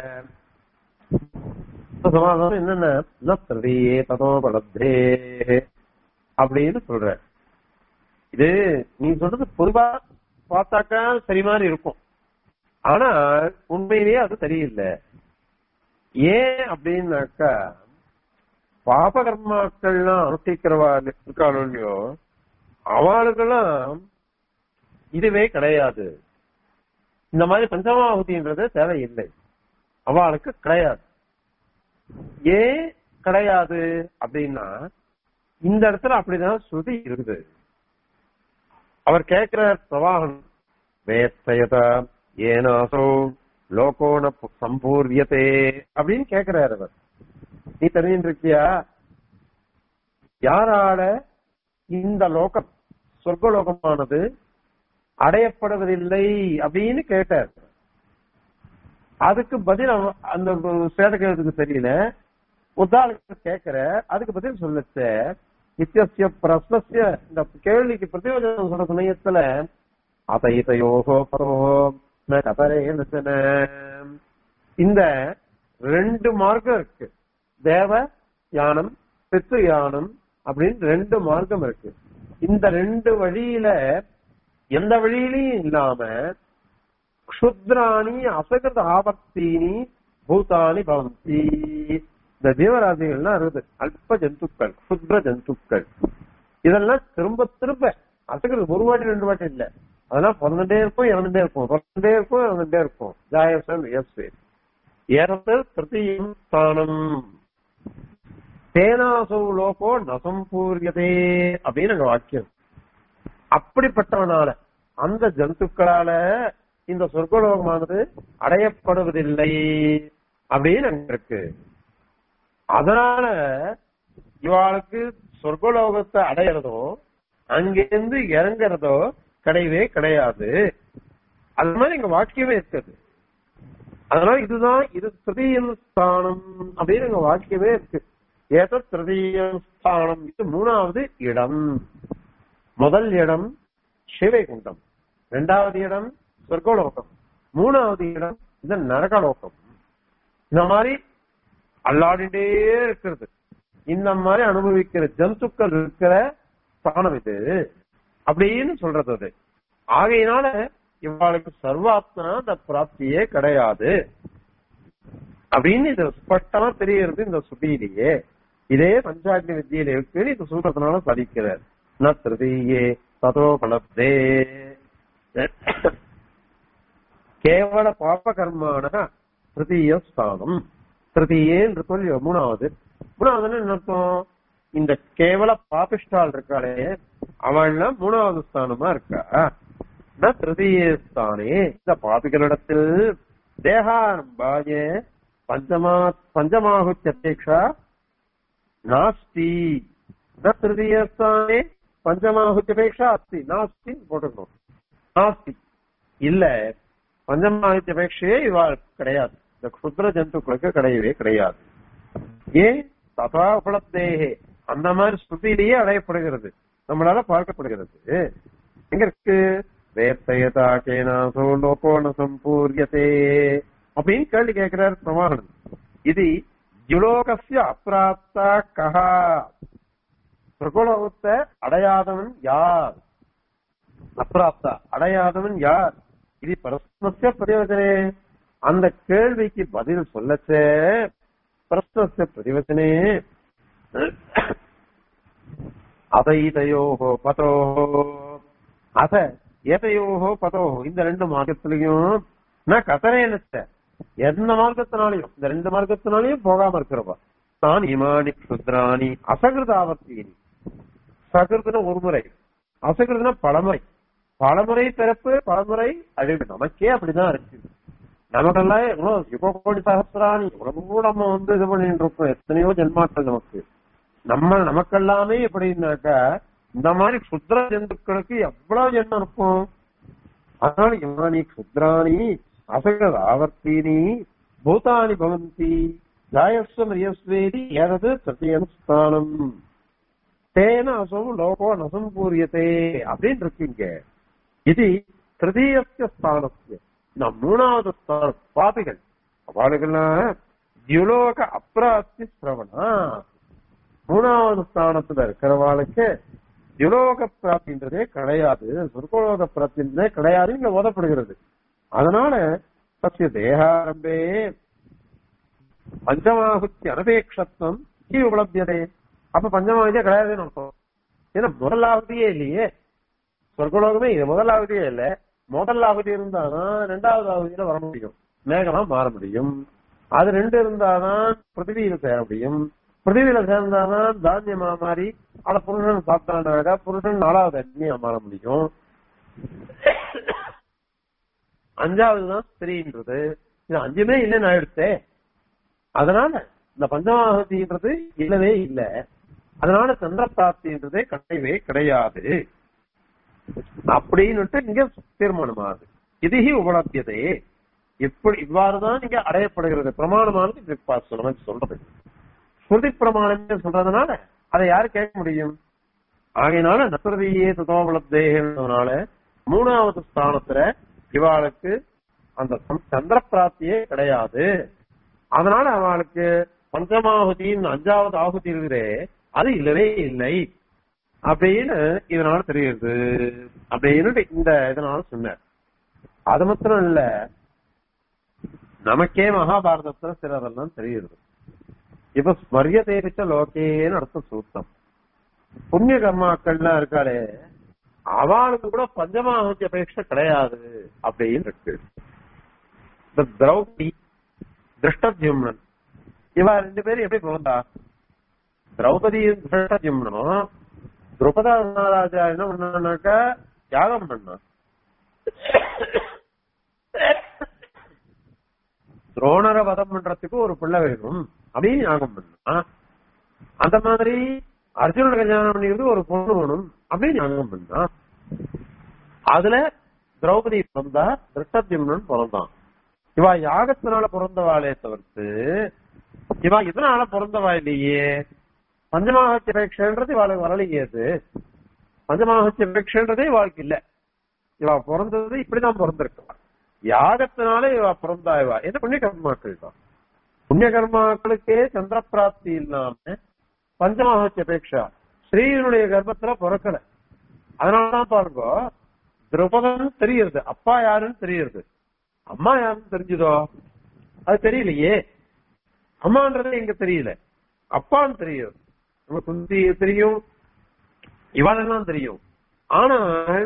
சமாதானம் என்னென்ன ந பிரதியே ததோ பலத்தே அப்படின்னு சொல்ற இது நீ சொல்றது பொதுவா பார்த்தாக்கா சரி மாதிரி இருக்கும் ஆனா உண்மையிலேயே அது சரியில்லை ஏன் அப்படின்னாக்கா பாப கர்மாக்கள்லாம் அனுஷ்டிக்கிறவா இருக்காளோ இல்லையோ அவளுக்கெல்லாம் இதுவே கிடையாது இந்த மாதிரி பஞ்சமாவதின்றது தேவையில்லை அவளுக்கு கிடையாது ஏன் கிடையாது அப்படின்னா இந்த இடத்துல அப்படிதான் ஸ்ருதி இருக்குது அவர் கேட்கிற பிரவாகம் வேத்தயத ஏனாசோ லோகோன சம்பூர்யத்தே அப்படின்னு கேட்கிறார் அவர் நீ தெரிஞ்சுட்டு இருக்கியா யாரால இந்த லோகம் சொர்க்கலோகமானது அடையப்படுவதில்லை அப்படின்னு கேட்டார் அதுக்கு பதில் அவன் அந்த சேதகத்துக்கு தெரியல உத்தாளுக்கு கேட்கிற அதுக்கு பதில் சொல்லச்ச நித்தியசிய பிரஸ்னசிய இந்த கேள்விக்கு பிரதியோஜனம் சொல்ற சமயத்துல அதைதையோகோ பரோகோ ந கதரே நச்சன. இந்த ரெண்டு மார்க்கம் இருக்கு தேவ யானம் பித்து யானம் அப்படின்னு ரெண்டு மார்க்கம் இருக்கு இந்த ரெண்டு வழியில எந்த வழியிலையும் இல்லாம க்ஷுத்ராணி அசகிருத ஆபத்தீனி பூதானி பவந்தி இந்த ஜீவராசிகள்லாம் இருக்குது அல்ப ஜந்துக்கள் க்ஷுத்ர ஜந்துக்கள் இதெல்லாம் திரும்ப திரும்ப அசகிருது ஒரு வாட்டி ரெண்டு வாட்டி இல்ல அதெல்லாம் பிறந்துட்டே இருக்கும் இறந்துட்டே இருக்கும் பிறந்துட்டே இருக்கும் இறந்துட்டே இருக்கும் ஜாயசன் எஸ் ஏறத்தில் பிரதியும் ஸ்தானம் தேனாசோ லோகோ நசம்பூரியதே அப்படின்னு அங்க வாக்கியம் அப்படிப்பட்டவனால அந்த ஜந்துக்களால இந்த சொர்க்கலோகமானது அடையப்படுவதில்லை அப்படின்னு அங்க இருக்கு அதனால இவாளுக்கு சொர்க்கலோகத்தை அடையிறதோ அங்கிருந்து இறங்குறதோ கிடையவே கிடையாது அது மாதிரி இங்க வாக்கியமே இருக்குது அதனால இதுதான் இது திருதீயம் ஸ்தானம் அப்படின்னு இங்க வாக்கியமே இருக்கு ஏதோ திருதீயம் ஸ்தானம் இது மூணாவது இடம் முதல் இடம் சிவைகுண்டம் இரண்டாவது இடம் சொர்க்கலோகம் மூணாவது இடம் இந்த நரகலோகம் இந்த மாதிரி அல்லாடிட்டே இருக்கிறது இந்த மாதிரி அனுபவிக்கிற ஜந்துக்கள் இருக்கிற ஸ்தானம் இது அப்படின்னு சொல்றது அது ஆகையினால இவாளுக்கு சர்வாத்மனா அந்த பிராப்தியே கிடையாது அப்படின்னு இது ஸ்பஷ்டமா தெரிகிறது இந்த சுட்டியிலேயே இதே பஞ்சாக்னி வித்தியில இருக்கு இந்த சூத்திரத்தினால சாதிக்கிறார் ந திருதீயே ததோ பலப்தே கேவல பாப கர்மான திருத்தீய ஸ்தானம் திருத்தீயே என்று சொல்லி மூணாவது மூணாவது என்ன அர்த்தம் இந்த கேவல பாபிஷ்டால் இருக்காளே அவள்லாம் மூணாவது ஸ்தானமா இருக்கா ந திருதீய ஸ்தானே இந்த பாபிகளிடத்தில் தேகாரம்பாய பஞ்சமா பஞ்சமாகுத்தியபேட்சா நாஸ்தி ந திருதீய ஸ்தானே பஞ்சமாகுத்தியபேட்சா அஸ்தி நாஸ்தி போட்டுக்கணும் நாஸ்தி இல்ல பஞ்சமாகுத்தியபேட்சையே இவாள் கிடையாது இந்த குதிர ஜந்துக்களுக்கு கிடையவே கிடையாது ஏன் ததா உபலப்தேகே அந்த மாதிரி ஸ்ருதியிலேயே அடையப்படுகிறது நம்மளால பார்க்கப்படுகிறது எங்க இருக்கு வேத்தயதா கேனாசோ லோகோன சம்பூரியதே அப்படின்னு கேள்வி கேட்கிறார் பிரமாணன் இது ஜுலோகசிய அப்பிராப்தா கஹா பிரகுலோகத்தை அடையாதவன் யார் அப்பிராப்தா அடையாதவன் யார் இது பிரஸ்னசிய பிரயோஜனே அந்த கேள்விக்கு பதில் சொல்லச்சே பிரஸ்னசிய பிரதிவச்சனே அதைதையோகோ பதோஹோ அத ஏதையோகோ பதோஹோ இந்த ரெண்டு மார்க்கத்திலையும் நான் கதரே நினைச்ச எந்த மார்க்கத்தினாலையும் இந்த ரெண்டு மார்க்கத்தினாலையும் போகாம இருக்கிறவா தான் இமானி க்ஷுத்ராணி அசகிருதாவர்த்தீனி சகிருதுன ஒரு முறை அசகிருதுன பலமுறை பலமுறை பிறப்பு பலமுறை அழிவு நமக்கே அப்படிதான் இருக்கு நமக்கெல்லாம் எவ்வளவு யுக கோடி சகசிராணி எவ்வளவோ நம்ம வந்து இது பண்ணிட்டு இருக்கோம் எத்தனையோ ஜென்மாக்கள் நமக்கு நம்ம நமக்கெல்லாமே எப்படின்னாக்கா இந்த மாதிரி சுத்ர ஜந்துக்களுக்கு எவ்வளவு ஜென்மம் இருக்கும் அதனால இமானி க்ஷுத்ராணி அசகிருத ஆவர்த்தீனி பூதானி பவந்தி ஜாயஸ்வம் ரியஸ்வேதி ஏதது பிரத்தியனுஸ்தானம் தேன அசௌ லோகோ நசம்பூரியதே அப்படின்னு இருக்கீங்க இது திருதீயஸ்ய ஸ்தானஸ்ய இந்த மூணாவது ஸ்தானம் பாபிகள் அவளுக்கெல்லாம் தியுலோக அப்ராப்தி சிரவணா மூணாவது ஸ்தானத்துல இருக்கிறவாளுக்கு தியுலோக பிராப்தின்றதே கிடையாது சொர்க்கலோக பிராப்தின்றதே கிடையாது இங்க ஓதப்படுகிறது அதனால சத்திய தேகாரம்பே பஞ்சமாகுத்தி அனபேட்சத்துவம் கீ உபலபியதே அப்ப பஞ்சமாகுதியே கிடையாதுன்னு அர்த்தம் ஏன்னா முதலாவதியே இல்லையே சொர்க்கலோகமே இது முதலாவதியே இல்ல முதலாவதி இருந்தாதான் ரெண்டாவது ஆவதியில வர முடியும் மேகமா மாற முடியும் அது ரெண்டு இருந்தாதான் பிருத்திவியில சேர முடியும் பிருத்திவியில சேர்ந்தாதான் தானியமா மாறி அத புருஷன் சாப்பிட்டானாக புருஷன் நாலாவது அக்னியா மாற முடியும் அஞ்சாவது தான் ஸ்திரீன்றது இது அஞ்சுமே இல்லைன்னு ஆயிடுச்சே அதனால இந்த பஞ்சமாகத்தின்றது இல்லவே இல்லை அதனால சந்திர பிராப்தின்றதே கிடையவே கிடையாது அப்படின்னுட்டு இங்க தீர்மானம் ஆகுது இதுஹி உபலபியதே எப்படி இவ்வாறுதான் இங்க அடையப்படுகிறது பிரமாணமானது இப்படி பா- நமக்கு சொல்றது ஸ்ருதி பிரமாணம் சொல்றதுனால அதை யாரு கேட்க முடியும் ஆகையினால நசுரதியே சுதோபலப்தேகனால மூணாவது ஸ்தானத்துல இவாளுக்கு அந்த சம்- சந்திர பிராப்தியே கிடையாது அதனால அவளுக்கு பஞ்சமாகுதியின் அஞ்சாவது ஆகுதி இருக்குதே அது இல்லவே இல்லை அப்படின்னு இதனால தெரியுது அப்படின்னு இந்த இதனால சொன்னார் அது மாத்திரம் இல்ல நமக்கே மகாபாரதத்துல சிலதெல்லாம் தெரியுது இப்ப ஸ்மரிய தேரிச்ச லோகேன்னு அர்த்தம் சூத்தம் புண்ணிய கர்மாக்கள்லாம் இருக்காளே அவளுக்கு கூட பஞ்சமாகுதி அபேட்சை கிடையாது அப்படின்னு இருக்கு இந்த திரௌபதி திருஷ்டத்யும்னன் இவ ரெண்டு பேரும் எப்படி பிறந்தா திரௌபதியும் திருஷ்டத்யும்னும் திரௌபதா மகாராஜா என்ன பண்ணாக்கா யாகம் பண்ணா துரோணரை வதம் பண்றதுக்கு ஒரு பிள்ளை வேணும் அப்படின்னு யாகம் பண்ணா அந்த மாதிரி அர்ஜுனனை கல்யாணம் பண்ணிக்கிறது ஒரு பொண்ணு வேணும் அப்படின்னு யாகம் பண்ணா அதுல திரௌபதி பிறந்தா திருஷ்டத்யும்னன் பிறந்தான் இவா யாகத்தினால பிறந்தவாளே தவிர்த்து இவா இதனால பிறந்தவா இல்லையே பஞ்சமாகத்தி அபேட்சன்றது இவாளுக்கு வரலையே அது பஞ்சமாகத்தி அபேட்சன்றதே இவாளுக்கு இல்ல இவா பிறந்தது இப்படிதான் பிறந்திருக்கா யாகத்தினால இவா பிறந்தா இவா என்ன புண்ணிய கர்மாக்கள் தான் புண்ணிய கர்மாக்களுக்கே சந்திர பிராப்தி இல்லாம பஞ்சமாகத்தி அபேட்சா ஸ்ரீனுடைய கர்ப்பத்துல பிறக்கல அதனாலதான் பாருங்க திரௌபதன் தெரியுது அப்பா யாருன்னு தெரியுது அம்மா யாருன்னு தெரிஞ்சுதோ அது தெரியலையே அம்மான்றதே எங்க தெரியல அப்பான்னு தெரியும் நம்ம குந்தி தெரியும் இவாளெல்லாம் தெரியும் ஆனா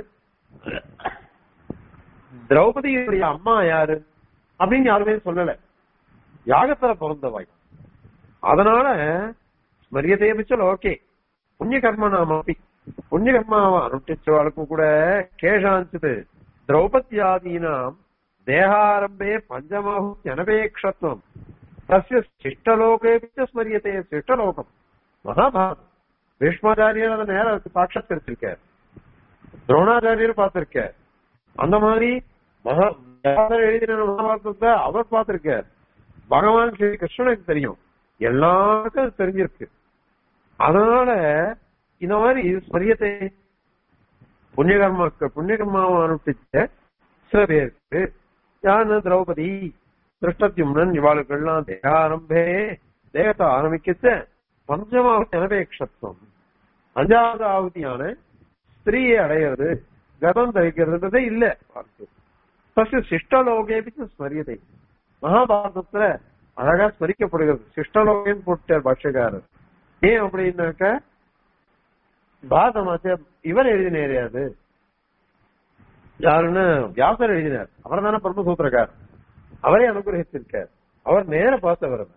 திரௌபதியுடைய அம்மா யாரு அப்படின்னு யாருமே சொல்லல யாகத்துல பிறந்தவாய் அதனால ஸ்மரியதே பிச்சல் ஓகே புண்ணிய கர்ம நாமப்பி புண்ணிய கர்மாவை அனுஷ்டிச்சவாளுக்கும் கூட கேஷாஞ்சித் திரௌபதியாதீனாம் தேகாரம்பே பஞ்சமாஹுத்தி அனபேக்ஷத்துவம் தஸ்ய சிஷ்டலோகே பிச்ச ஸ்மரியதே சிஷ்டலோகம் மகாபாரதம் பீஷ்மாச்சாரியர் அதை நேரம் சாட்சத்திருச்சிருக்கார் துரோணாச்சாரியர் பார்த்திருக்கார் அந்த மாதிரி மகா வியாசர் எழுதின மகாபாரதத்தை அவர் பார்த்திருக்கார் பகவான் ஸ்ரீ கிருஷ்ணனுக்கு தெரியும் எல்லாருக்கும் அது தெரிஞ்சிருக்கு அதனால இந்த மாதிரி ஸ்மரியத்தை புண்ணியகர்மாக்கள் புண்ணியகர்மாவை அனுப்பிச்ச சில பேருக்கு யாரு திரௌபதி திருஷ்டத்யும்னன் இவாளுக்கெல்லாம் தேகாரம்பே தேகத்தை ஆரம்பிக்கச்ச பஞ்சமாவதி அனபேட்சத்துவம் அஞ்சாவது ஆவதியான ஸ்திரீயை அடையிறது கதம் தரிக்கிறதுன்றதே இல்ல ஃபர்ஸ்ட் சிஷ்டலோகேபிச்சு ஸ்மரியதை மகாபாரதத்துல அழகா ஸ்மரிக்கப்படுகிறது சிஷ்டலோகேன்னு போட்டார் பாஷ்யக்காரர் ஏன் அப்படின்னாக்க பாரதமாச்ச இவர் எழுதினாரு அது யாருன்னு வியாசர் எழுதினார் அவர் தானே பிரம்மசூத்திரக்கார் அவரே அனுகிரகிச்சிருக்கார் அவர் நேர பார்த்தவர் அவர்.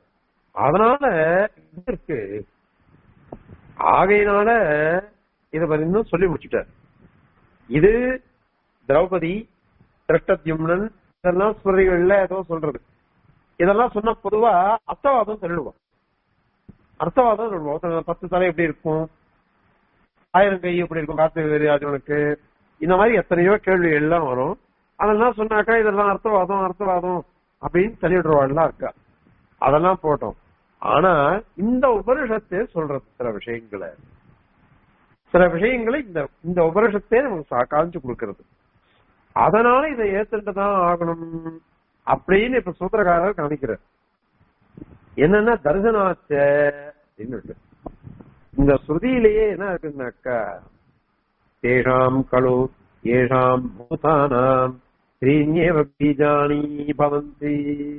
அதனால இது இருக்கு ஆகையினால இத பத்தி இன்னும் சொல்லி முடிச்சுட்டார் இது திரௌபதி திருஷ்டத்யும்னன் இதெல்லாம் ஸ்மிருதிகள்ல ஏதோ சொல்றது இதெல்லாம் சொன்ன பொதுவா அர்த்தவாதம் சொல்லிடுவோம் அர்த்தவாதம் சொல்லுவோம் ஒருத்தன் பத்து தலை எப்படி இருக்கும் ஆயிரம் கை எப்படி இருக்கும் காத்து வேறு அர்ஜுனனுக்கு இந்த மாதிரி எத்தனையோ கேள்விகள் எல்லாம் வரும் அதெல்லாம் சொன்னாக்கா இதெல்லாம் அர்த்தவாதம் அர்த்தவாதம் அப்படின்னு சொல்லிடுறவாள்லாம் இருக்கா அதெல்லாம் போட்டோம் ஆனா இந்த உபனிஷத்தே சொல்றது சில விஷயங்களை சில விஷயங்களை இந்த இந்த உபனிஷத்தே நமக்கு சா- காமிச்சு கொடுக்கிறது அதனால இதை ஏத்துட்டு தான் ஆகணும் அப்படின்னு இப்ப சூத்திரக்காரர் காமிக்கிறார் என்னன்னா தர்சனாச்ச அப்படின்னு இருக்கு. இந்த ஸ்ருதியிலேயே என்ன இருக்குன்னாக்கா தேஷாம் கலு ஏஷாம் பூதானாம் ஸ்ரீஞேவ பீஜானி பவந்தி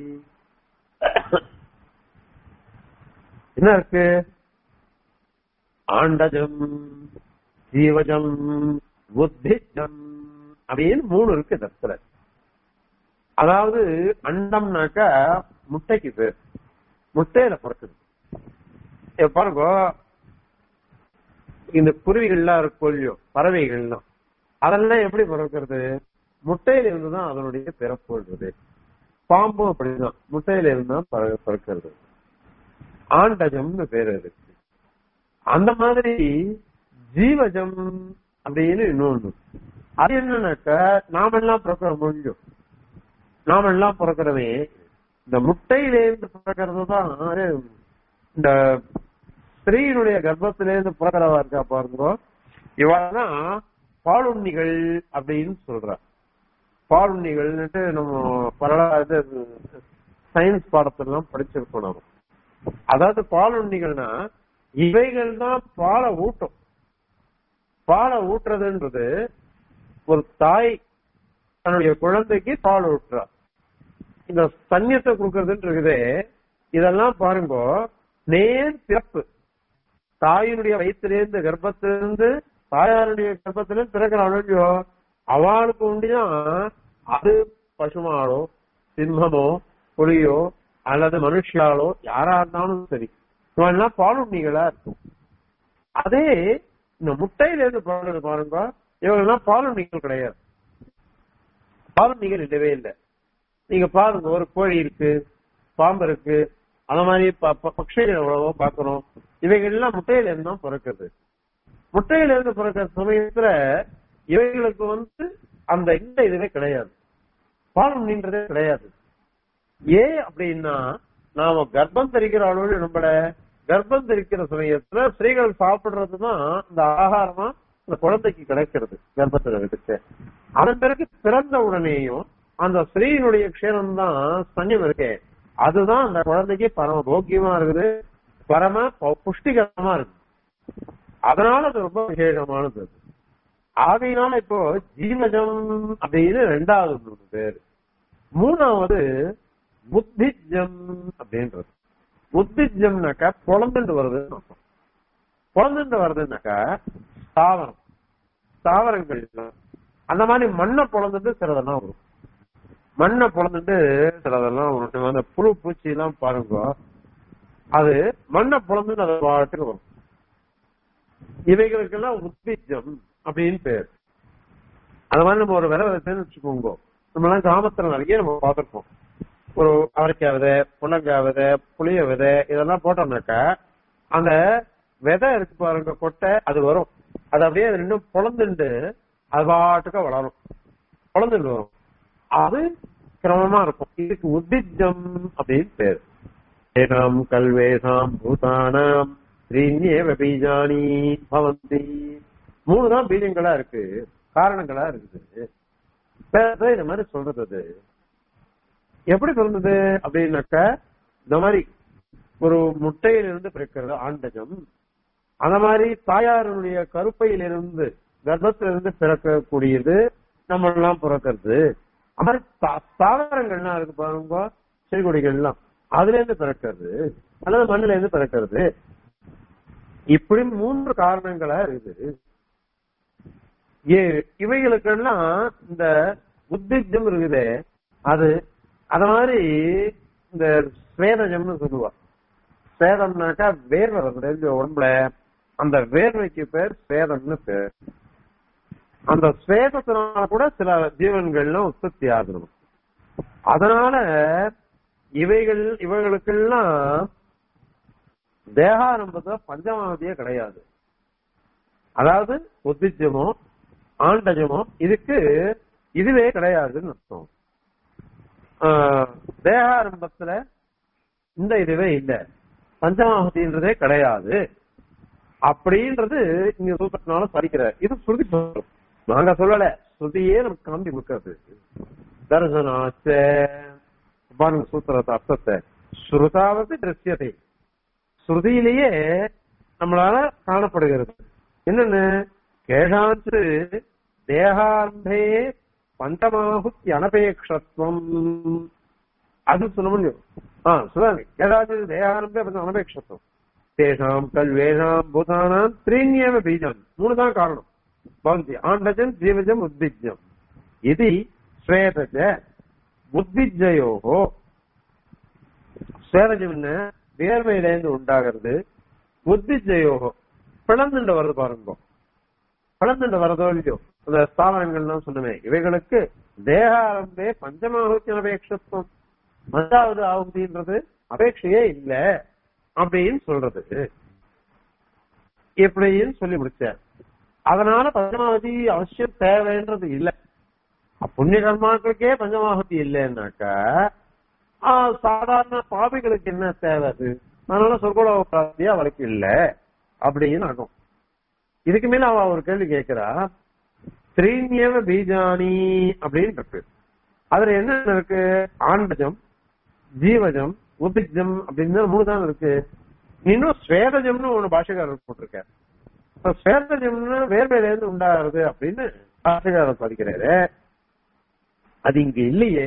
என்ன இருக்கு ஆண்டஜம் ஜீவஜம் புத்திஜம் அப்படின்னு மூணு இருக்கு இந்த இடத்துல அதாவது அண்டம்னாக்கா முட்டைக்கு பேர் முட்டையில பிறக்குது இப்ப பாருங்க இந்த குருவிகள்லாம் இருக்கும் இல்லையோ பறவைகள்லாம் அதெல்லாம் எப்படி பிறக்கிறது முட்டையில இருந்துதான் அதனுடைய பிறப்பு வருது பாம்பும் அப்படிதான் முட்டையில இருந்துதான் பிற- பிறக்கிறது ஆண்டஜம்னு பேர் இருக்கு அந்த மாதிரி ஜீவஜம் அப்படின்னு இன்னொன்னு அது என்னன்னாக்கா நாமெல்லாம் பிறக்கிற முடியும் நாமெல்லாம் பிறக்கிறவே இந்த முட்டையிலேருந்து பிறக்கிறது தான் இந்த ஸ்திரீனுடைய கர்ப்பத்திலேருந்து பிறக்கிறவா இருக்கா பாருங்க இவதான் பாலுண்ணிகள் அப்படின்னு சொல்றா பாலுண்ணிகள்னுட்டு நம்ம பரவாயில்ல சயின்ஸ் பாடத்திலாம் படிச்சிருக்கோம் நாம அதாவது பாலுண்ணிகள்னா இவைகள் தான் பாலை ஊட்டும் பாலை ஊட்டுறதுன்றது ஒரு தாய் தன்னுடைய குழந்தைக்கு பால் ஊட்டுறா இந்த தண்ணியத்தை கொடுக்கறதுன்னு இருக்குதே இதெல்லாம் பாருங்க நேர் பிறப்பு தாயினுடைய வயிற்றிலிருந்து கர்ப்பத்திலிருந்து தாயாருடைய கர்ப்பத்திலிருந்து பிறக்கிறாள் இல்லையோ அவளுக்கு உண்டிதான் அது பசுமாடோ சிம்மமோ புலியோ அல்லது மனுஷியாலோ யாரா இருந்தாலும் சரி இவெல்லாம் பாலுண்ணிகளா இருக்கும் அதே இந்த முட்டையில இருந்து பாருங்க பாருங்க இவங்கெல்லாம் பாலுண்ணிகள் கிடையாது பாலுண்ணிகள் இல்லவே இல்லை நீங்க பாருங்க ஒரு கோழி இருக்கு பாம்பு இருக்கு அந்த மாதிரி ப- ப- பட்சிகள் எவ்வளவோ பாக்குறோம் இவைகள் எல்லாம் முட்டையில இருந்து தான் பிறக்குது முட்டையில இருந்து பிறக்கிற சமயத்துல இவைகளுக்கு வந்து அந்த இந்த இதுவே கிடையாது பாலுண்ணின்றதே கிடையாது ஏன் அப்படின்னா நாம கர்ப்பம் தரிக்கிற அளவு நம்மள கர்ப்பம் தரிக்கிற சமயத்துல ஸ்திரீகள் சாப்பிடுறதுதான் இந்த ஆகாரமா இந்த குழந்தைக்கு கிடைக்கிறது கர்ப்பத்துல இருக்கு அதன் பிறகு பிறந்த உடனேயும் அந்த ஸ்திரீனுடைய க்ஷேரம் தான் ஸ்தன்யம் இருக்கே அதுதான் அந்த குழந்தைக்கு பரம போக்கியமா இருக்குது பரம பு- புஷ்டிகரமா இருக்கு அதனால அது ரொம்ப விசேஷமானது அது. ஆகையினால இப்போ ஜீவஜம் அப்படின்னு ரெண்டாவது ஒண்ணு பேரு மூணாவது புத்திஜம் அப்படின்றது புத்திஜம்னாக்கா பொழந்துட்டு வருதுன்னு அர்த்தம். பொழந்துட்டு வருதுன்னாக்கா தாவரம் தாவரங்கள் எல்லாம். அந்த மாதிரி மண்ணை பொழந்துட்டு சிலதெல்லாம் வரும் மண்ணை பொழந்துட்டு சிலதெல்லாம் வரும் அந்த புழு பூச்சி எல்லாம் பாருங்க அது மண்ணை பொழந்துட்டு அது பாட்டுக்கு வரும் இவைகளுக்கெல்லாம் உத்திஜம் அப்படின்னு பேர் அது மாதிரி நம்ம ஒரு விதை விதைன்னு வச்சுக்கோங்க நம்ம எல்லாம் கிராமத்துல நிறைய நம்ம பார்த்திருப்போம் ஒரு அவரைக்காய் விதை புள்ளங்காய் விதை புளிய விதை இதெல்லாம் போட்டோம்னாக்கா அந்த விதை இருக்கு பாருங்க கொட்டை அது வரும் அது அப்படியே அது இன்னும் பொழந்துண்டு அது பாட்டுக்க வளரும் பொழந்துட்டு வரும் அது கிரமமா இருக்கும் இதுக்கு உத்திஜம் அப்படின்னு பேர் ஏனாம் கல்வேஷாம் பூதானாம் ஸ்ரீன்யேவ பீஜானி பவந்தி மூணு தான் பீஜங்களா இருக்கு காரணங்களா இருக்குது வேற இந்த மாதிரி சொல்றது அது எப்படி சொல்றது அப்படின்னாக்க இந்த மாதிரி ஒரு முட்டையிலிருந்து பிறக்கிறது ஆண்டஜம் அந்த மாதிரி தாயாருடைய கருப்பையிலிருந்து கர்ப்பத்திலிருந்து பிறக்கக்கூடியது நம்ம எல்லாம் பிறக்கிறது அது மாதிரி தா- தாவரங்கள்லாம் இருக்கு பாருங்க செடிகொடிகள்லாம் அதுல இருந்து பிறக்கிறது அல்லது மண்ணுல இருந்து பிறக்கிறது இப்படி மூன்று காரணங்களா இருக்குது ஏ இவைகளுக்கெல்லாம் இந்த உத்திஜம் இருக்குதே அது அத மாதிரி இந்த ஸ்வேதஜம்னு சொல்லுவா சேதம்னாக்கா வேர்வை வருது உடம்புல அந்த வேர்வைக்கு பேர் சேதம்னு பேர் அந்த ஸ்வேதத்தினால கூட சில ஜீவன்கள்லாம் உற்பத்தி ஆகணும் அதனால இவைகள் இவைகளுக்கெல்லாம் தேகாரம்பத்துல பஞ்சமாவதியே கிடையாது அதாவது உத்திஜமோ ஆண்டஜமோ இதுக்கு இதுவே கிடையாதுன்னு அர்த்தம் ஆஹ், தேகாரம்பத்துல இந்த இதுவே இல்ல பஞ்சமாவதின்றதே கிடையாது அப்படின்றது இங்க சூத்திரத்தினால படிக்கிறார் இது ஸ்ருதி சொல்றோம் நாங்க சொல்லல ஸ்ருதியே நமக்கு காந்தி கொடுக்கறது தர்சனாச்ச பாருங்க சூத்திரத்தை அர்த்தத்தை ஸ்ருதாவது திருஷ்யத்தை ஸ்ருதியிலேயே நம்மளால காணப்படுகிறது என்னன்னு கேஷாஞ்சு தேகாந்தே பஞ்சமாகுத்தி அனபேக்ஷத்துவம் அது சொல்ல முடியும் ஆ சொல்லுங்க கேஷாஞ்சு தேகாரம்பே பஞ்ச அனபேக்ஷத்துவம் தேஷாம் கல்வேஷாம் பூதானாம் த்ரீணியவ பீஜம் மூணு தான் காரணம் பவந்தி ஆண்டஜம் ஜீவஜம் உத்பிஜம் இது ஸ்வேதஜ உத்பிஜயோகோ ஸ்வேதஜம் என்ன வேர்வையிலேருந்து உண்டாகிறது உத்பிஜயோகோ பிளந்துண்டு வருது பாருங்க பிளந்துண்டு வரதோ இல்லையோ அந்த ஸ்தாவரங்கள்லாம் சொன்னமே இவைகளுக்கு தேகாரம்பே பஞ்சமாகுத்தி அபேட்சத்துவம் அஞ்சாவது ஆகுதின்றது அபேட்சையே இல்ல அப்படின்னு சொல்றது எப்படின்னு சொல்லி முடிச்சார் அதனால பஞ்சமாவதி அவசியம் தேவைன்றது இல்ல புண்ணிய கர்மாக்களுக்கே பஞ்சமாவதி இல்லைன்னாக்கா ஆஹ், சாதாரண பாவிகளுக்கு என்ன தேவை அது அதனால சொர்க்கோலோக பிராப்தியா அவளுக்கு இல்ல அப்படின்னு ஆகும் இதுக்கு மேல அவ ஒரு கேள்வி கேட்கிறா திரீன்யவ பீஜானி அப்படின்னு இருக்கு அதுல என்ன இருக்கு ஆண்டஜம் ஜீவஜம் உபிஜம் அப்படின்னு மூணு தான் இருக்கு இன்னும் ஸ்வேதஜம்னு ஒண்ணு பாஷகாரர் போட்டிருக்காரு இப்ப ஸ்வேதஜம்னு வேர்வையில இருந்து உண்டாகிறது அப்படின்னு பாஷகாரர் படிக்கிறாரு அது இங்க இல்லையே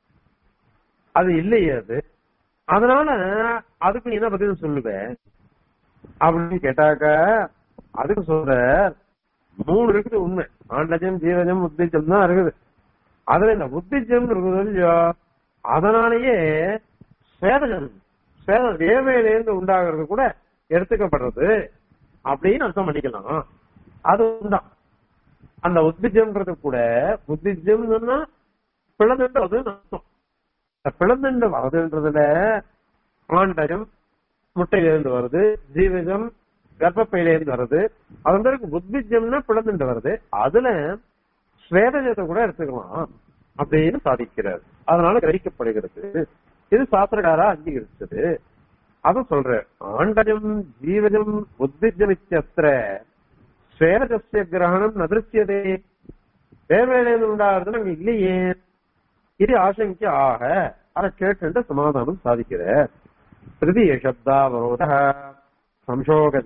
அது இல்லையே அது அதனால அதுக்கு நீ என்ன பதில் சொல்லுவேன் அப்படின்னு கேட்டாக்க அதுக்கு சொல்ற மூணு இருக்குது உண்மை ஆண்டஜம் ஜீவஜம் உத்திஜம் தான் இருக்குது அதுல இந்த உத்திஜம் இருக்குது இல்லையோ அதனாலேயே சேதகம் சேத தேவையிலேருந்து உண்டாகிறது கூட எடுத்துக்கப்படுறது அப்படின்னு அர்த்தம் பண்ணிக்கலாம் அது உண்டாம் அந்த உத்திஜம்ன்றது கூட உத்திஜம் சொன்னா பிளந்துன்றது அர்த்தம் இந்த பிளந்துண்டு வருதுன்றதுல ஆண்டகம் முட்டையிலிருந்து வருது ஜீவஜம் கர்ப்பப்பையிலிருந்து வருது அது வந்து உத்பிஜம்னா பிளந்துண்டு வருது அதுல ஸ்வேதஜத்தை கூட எடுத்துக்கலாம் அப்படின்னு சாதிக்கிறார் அதனால கிரகிக்கப்படுகிறது இது சாஸ்திரகாரா அங்கீகரிச்சது அத சொல்ற ஆண்டஜம் ஜீவஜம் உத்பிஜமிச்சத்திர ஸ்வேதஜஸ்ய கிரகணம் நதிருச்சியதே தேவையிலிருந்து உண்டாகிறது அங்க இல்லையே இது ஆசங்க ஆக அதை கேட்டு சமாதானம் சாதிக்கிற திருதிய சப்தாவரோத சம்சோக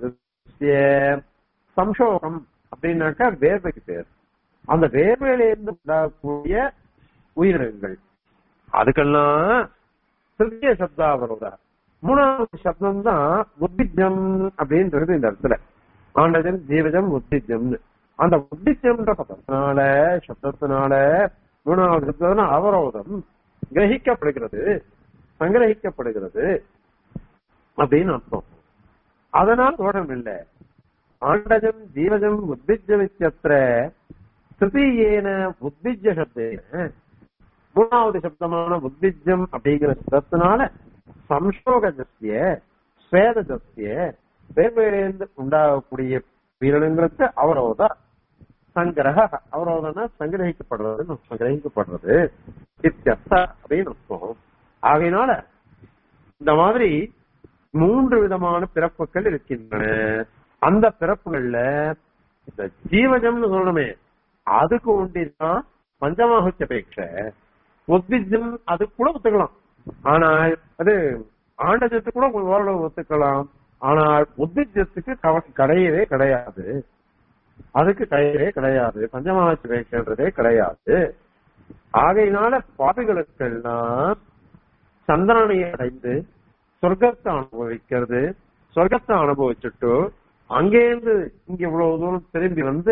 சம்சோகம் அப்படின்னாக்கா வேர்வைக்கு பேர் அந்த வேர்வையிலிருந்து உண்டாகக்கூடிய உயிரினங்கள் அதுக்கெல்லாம் திருத்திய சப்தாவரோத மூணாவது சப்தம் தான் உத்திஜம் அப்படின்றது இந்த இடத்துல ஆண்டஜம் ஜீவஜம் உத்திஜம்னு அந்த உத்திஜம்ன்ற பதத்தினால சப்தத்தினால மூணாவது சப்தம் அவரோதம் கிரகிக்கப்படுகிறது சங்கிரகிக்கப்படுகிறது அப்படின்னு அர்த்தம் அதனால் தோஷம் இல்லை ஆண்டஜம் ஜீவஜம் உத்பிஜமித்தியத்திர திருத்தீயேன உத்பிஜ சப்தேன மூணாவது சப்தமான உத்பிஜம் அப்படிங்கிற சப்தத்தினால சம்சோகஜஸ்ய ஸ்வேதஜஸ்ய வேர்வையிலிருந்து உண்டாகக்கூடிய வீரனுங்களுக்கு அவரோத சங்கிரக அவரோதனா சங்கிரகிக்கப்படுறது சங்கிரகிக்கப்படுறது இத்தியர்த்த அப்படின்னு அர்த்தம் ஆகையினால இந்த மாதிரி மூன்று விதமான பிறப்புகள் இருக்கின்றன அந்த பிறப்புகள்ல இந்த ஜீவஜம்னு சொல்லணுமே அதுக்கு ஒன்றிதான் பஞ்சமாகுச்ச அபேட்ச உத்விஜம் அது கூட ஒத்துக்கலாம் ஆனால் அது ஆண்டஜத்துக்கு கூட ஓரளவு ஒத்துக்கலாம் ஆனால் உத்விஜத்துக்கு கவ- கிடையவே கிடையாது அதுக்கு கிடையவே கிடையாது பஞ்சமாகுச்ச அபேட்சன்றதே கிடையாது ஆகையினால பாவிகளுக்கெல்லாம் சந்திரனை அடைந்து சொர்க்கத்தை அனுபவிக்கிறது சொர்க்கத்தை அனுபவிச்சுட்டு அங்கேருந்து இங்க இவ்வளவு தூரம் திரும்பி வந்து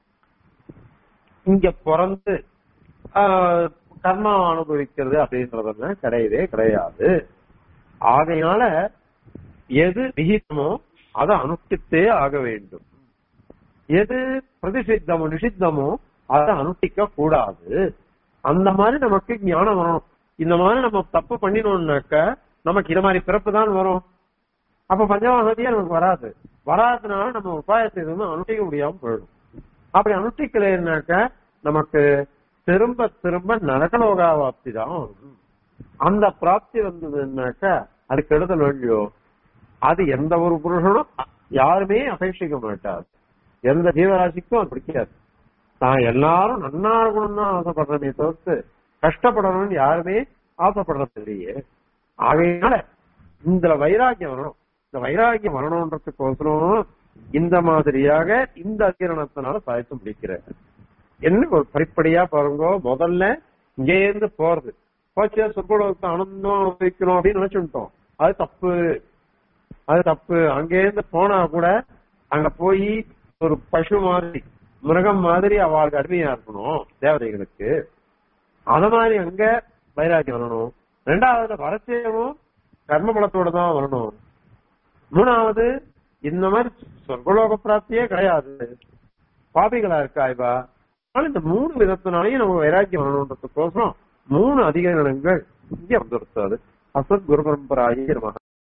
இங்க பிறந்து ஆஹ், கர்மா அனுபவிக்கிறது அப்படின்றதெல்லாம் கிடையவே கிடையாது ஆகையினால எது விகிதமோ அதை அனுஷ்டித்தே ஆக வேண்டும் எது பிரதிஷித்தமோ நிஷித்தமோ அதை அனுஷ்டிக்க கூடாது அந்த மாதிரி நமக்கு ஞானம் வரணும் இந்த மாதிரி நம்ம தப்பு பண்ணினோம்னாக்க நமக்கு இது மாதிரி பிறப்பு தான் வரும் அப்ப பஞ்சமாகதியே நமக்கு வராது வராதனால நம்ம உபாயத்தை எதுவும் அனுஷ்டிக்க முடியாம போயிடும் அப்படி அனுஷ்டிக்கலைன்னாக்க நமக்கு திரும்ப திரும்ப நரகலோகாவாப்தி தான் வரும் அந்த பிராப்தி வந்ததுன்னாக்க அது கெடுதல் இல்லையோ அது எந்த ஒரு புருஷனும் யாருமே அபேட்சிக்க மாட்டார் எந்த ஜீவராசிக்கும் அது பிடிக்காது நான் எல்லாரும் நன்னா இருக்கணும் தான் ஆசைப்படுறேனே தவிர்த்து கஷ்டப்படணும்னு யாருமே ஆசைப்படுறது இல்லையே ஆகையினால இந்த வைராக்கியம் வரணும் இந்த வைராக்கியம் வரணுன்றதுக்கோசரம் இந்த மாதிரியாக இந்த அதிகரணத்தினால சாதித்து முடிக்கிறேன் என்ன ஒரு படிப்படியா பாருங்க முதல்ல இங்கே இருந்து போறது போச்சு சொற்கொடத்தை ஆனந்தம் வைக்கணும் அப்படின்னு நினைச்சுட்டோம் அது தப்பு அது தப்பு அங்கேருந்து போனா கூட அங்க போய் ஒரு பசு மாதிரி மிருகம் மாதிரி அவளுக்கு அடிமையா இருக்கணும் தேவதைகளுக்கு அத மாதிரி அங்க வைராக்கியம் வரணும் ரெண்டாவது வரச்சேவும் கர்ம பலத்தோட தான் வரணும் மூணாவது இந்த மாதிரி சொர்க்கலோக பிராப்தியே கிடையாது பாபிகளா இருக்கா இவா அதனால இந்த மூணு விதத்தினாலையும் நம்ம வைராக்கியம் வரணுன்றதுக்கோசரம் மூணு அதிகரணங்கள் இங்கே வந்துருத்தாது அசத் குரு பரம்பராயி நமக